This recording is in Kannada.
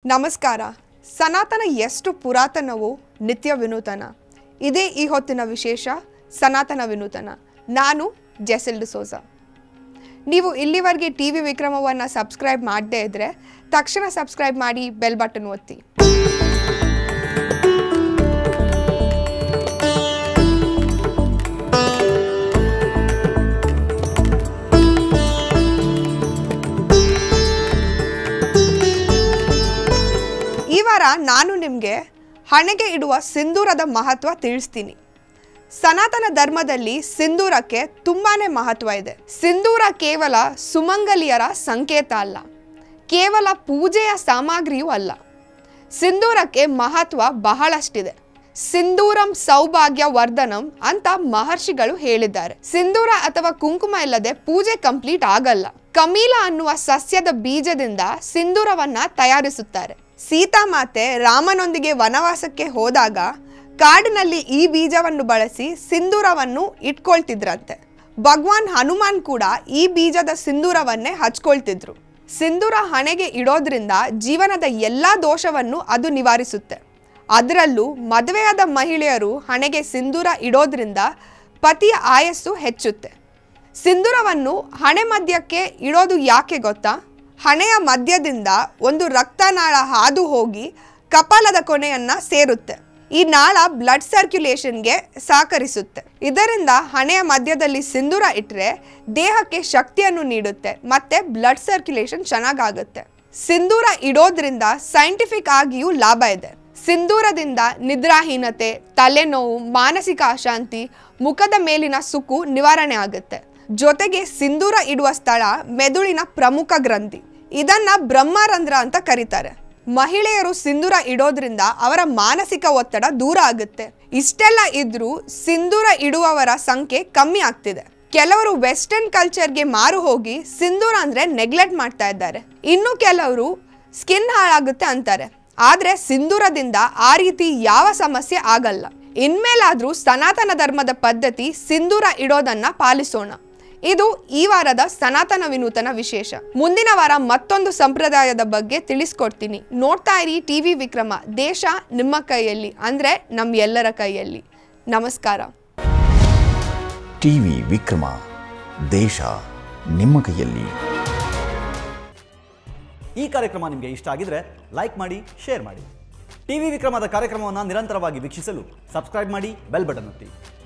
ನಮಸ್ಕಾರ ಸನಾತನ ಎಷ್ಟು ಪುರಾತನವೋ ನಿತ್ಯ ವಿನೂತನ ಇದೇ ಈ ಹೊತ್ತಿನ ವಿಶೇಷ ಸನಾತನ ವಿನೂತನ ನಾನು ಜೆಸಿಲ್ ಡಿಸೋಜ ನೀವು ಇಲ್ಲಿವರೆಗೆ ಟಿ ವಿ ವಿಕ್ರಮವನ್ನು ಸಬ್ಸ್ಕ್ರೈಬ್ ಮಾಡದೇ ಇದ್ದರೆ ತಕ್ಷಣ ಸಬ್ಸ್ಕ್ರೈಬ್ ಮಾಡಿ ಬೆಲ್ ಬಟನ್ ಒತ್ತಿ ಈ ವಾರ ನಾನು ನಿಮಗೆ ಹಣೆಗೆ ಇಡುವ ಸಿಂಧೂರದ ಮಹತ್ವ ತಿಳಿಸ್ತೀನಿ ಸನಾತನ ಧರ್ಮದಲ್ಲಿ ಸಿಂಧೂರಕ್ಕೆ ತುಂಬಾನೇ ಮಹತ್ವ ಇದೆ ಸಿಂಧೂರ ಕೇವಲ ಸುಮಂಗಲಿಯರ ಸಂಕೇತ ಅಲ್ಲ ಕೇವಲ ಪೂಜೆಯ ಸಾಮಗ್ರಿಯೂ ಅಲ್ಲ ಸಿಂಧೂರಕ್ಕೆ ಮಹತ್ವ ಬಹಳಷ್ಟಿದೆ ಸಿಂಧೂರಂ ಸೌಭಾಗ್ಯ ವರ್ಧನಂ ಅಂತ ಮಹರ್ಷಿಗಳು ಹೇಳಿದ್ದಾರೆ ಸಿಂಧೂರ ಅಥವಾ ಕುಂಕುಮ ಇಲ್ಲದೆ ಪೂಜೆ ಕಂಪ್ಲೀಟ್ ಆಗಲ್ಲ ಕಮೀಲ ಅನ್ನುವ ಸಸ್ಯದ ಬೀಜದಿಂದ ಸಿಂಧೂರವನ್ನ ತಯಾರಿಸುತ್ತಾರೆ ಸೀತಾಮಾತೆ ರಾಮನೊಂದಿಗೆ ವನವಾಸಕ್ಕೆ ಹೋದಾಗ ಕಾಡಿನಲ್ಲಿ ಈ ಬೀಜವನ್ನು ಬಳಸಿ ಸಿಂಧೂರವನ್ನು ಇಟ್ಕೊಳ್ತಿದ್ರಂತೆ ಭಗವಾನ್ ಹನುಮಾನ್ ಕೂಡ ಈ ಬೀಜದ ಸಿಂಧೂರವನ್ನೇ ಹಚ್ಕೊಳ್ತಿದ್ರು ಸಿಂಧೂರ ಹಣೆಗೆ ಇಡೋದ್ರಿಂದ ಜೀವನದ ಎಲ್ಲ ದೋಷವನ್ನು ಅದು ನಿವಾರಿಸುತ್ತೆ ಅದರಲ್ಲೂ ಮದುವೆಯಾದ ಮಹಿಳೆಯರು ಹಣೆಗೆ ಸಿಂಧೂರ ಇಡೋದ್ರಿಂದ ಪತಿಯ ಆಯಸ್ಸು ಹೆಚ್ಚುತ್ತೆ ಸಿಂಧೂರವನ್ನು ಹಣೆ ಮಧ್ಯಕ್ಕೆ ಇಡೋದು ಯಾಕೆ ಗೊತ್ತಾ ಹಣೆಯ ಮಧ್ಯದಿಂದ ಒಂದು ರಕ್ತನಾಳ ಹಾದು ಹೋಗಿ ಕಪಾಲದ ಕೊನೆಯನ್ನ ಸೇರುತ್ತೆ ಈ ನಾಳ ಬ್ಲಡ್ ಸರ್ಕ್ಯುಲೇಷನ್ಗೆ ಸಹಕರಿಸುತ್ತೆ ಇದರಿಂದ ಹಣೆಯ ಮಧ್ಯದಲ್ಲಿ ಸಿಂಧೂರ ಇಟ್ಟರೆ ದೇಹಕ್ಕೆ ಶಕ್ತಿಯನ್ನು ನೀಡುತ್ತೆ ಮತ್ತೆ ಬ್ಲಡ್ ಸರ್ಕ್ಯುಲೇಷನ್ ಚೆನ್ನಾಗಾಗುತ್ತೆ ಸಿಂಧೂರ ಇಡೋದ್ರಿಂದ ಸೈಂಟಿಫಿಕ್ ಆಗಿಯೂ ಲಾಭ ಇದೆ ಸಿಂಧೂರದಿಂದ ನಿದ್ರಾಹೀನತೆ ತಲೆನೋವು ಮಾನಸಿಕ ಅಶಾಂತಿ ಮುಖದ ಮೇಲಿನ ಸುಕ್ಕು ನಿವಾರಣೆ ಆಗುತ್ತೆ ಜೊತೆಗೆ ಸಿಂಧೂರ ಇಡುವ ಸ್ಥಳ ಮೆದುಳಿನ ಪ್ರಮುಖ ಗ್ರಂಥಿ ಇದನ್ನ ಬ್ರಹ್ಮರಂಧ್ರ ಅಂತ ಕರೀತಾರೆ ಮಹಿಳೆಯರು ಸಿಂಧೂರ ಇಡೋದ್ರಿಂದ ಅವರ ಮಾನಸಿಕ ಒತ್ತಡ ದೂರ ಆಗುತ್ತೆ ಇಷ್ಟೆಲ್ಲ ಇದ್ರೂ ಸಿಂಧೂರ ಇಡುವವರ ಸಂಖ್ಯೆ ಕಮ್ಮಿ ಆಗ್ತಿದೆ ಕೆಲವರು ವೆಸ್ಟರ್ನ್ ಕಲ್ಚರ್ಗೆ ಮಾರು ಹೋಗಿ ಸಿಂಧೂರ ಅಂದ್ರೆ ನೆಗ್ಲೆಕ್ಟ್ ಮಾಡ್ತಾ ಇದ್ದಾರೆ ಇನ್ನು ಕೆಲವರು ಸ್ಕಿನ್ ಹಾಳಾಗುತ್ತೆ ಅಂತಾರೆ ಆದ್ರೆ ಸಿಂಧೂರದಿಂದ ಆ ರೀತಿ ಯಾವ ಸಮಸ್ಯೆ ಆಗಲ್ಲ ಇನ್ಮೇಲಾದ್ರೂ ಸನಾತನ ಧರ್ಮದ ಪದ್ಧತಿ ಸಿಂಧೂರ ಇಡೋದನ್ನ ಪಾಲಿಸೋಣ ಇದು ಈ ವಾರದ ಸನಾತನ ವಿನೂತನ ವಿಶೇಷ ಮುಂದಿನ ವಾರ ಮತ್ತೊಂದು ಸಂಪ್ರದಾಯದ ಬಗ್ಗೆ ತಿಳಿಸ್ಕೊಡ್ತೀನಿ ನೋಡ್ತಾ ಇರಿ ಟಿವಿ ವಿಕ್ರಮ ದೇಶ ನಿಮ್ಮ ಕೈಯಲ್ಲಿ ಅಂದ್ರೆ ನಮ್ಮ ಎಲ್ಲರ ಕೈಯಲ್ಲಿ ನಮಸ್ಕಾರ ಟಿವಿ ವಿಕ್ರಮ ದೇಶ ನಿಮ್ಮ ಕೈಯಲ್ಲಿ ಈ ಕಾರ್ಯಕ್ರಮ ನಿಮಗೆ ಇಷ್ಟ ಆಗಿದ್ರೆ ಲೈಕ್ ಮಾಡಿ ಶೇರ್ ಮಾಡಿ ಟಿವಿ ವಿಕ್ರಮದ ಕಾರ್ಯಕ್ರಮವನ್ನು ನಿರಂತರವಾಗಿ ವೀಕ್ಷಿಸಲು ಸಬ್ಸ್ಕ್ರೈಬ್ ಮಾಡಿ ಬೆಲ್ ಬಟನ್ ಒತ್ತಿ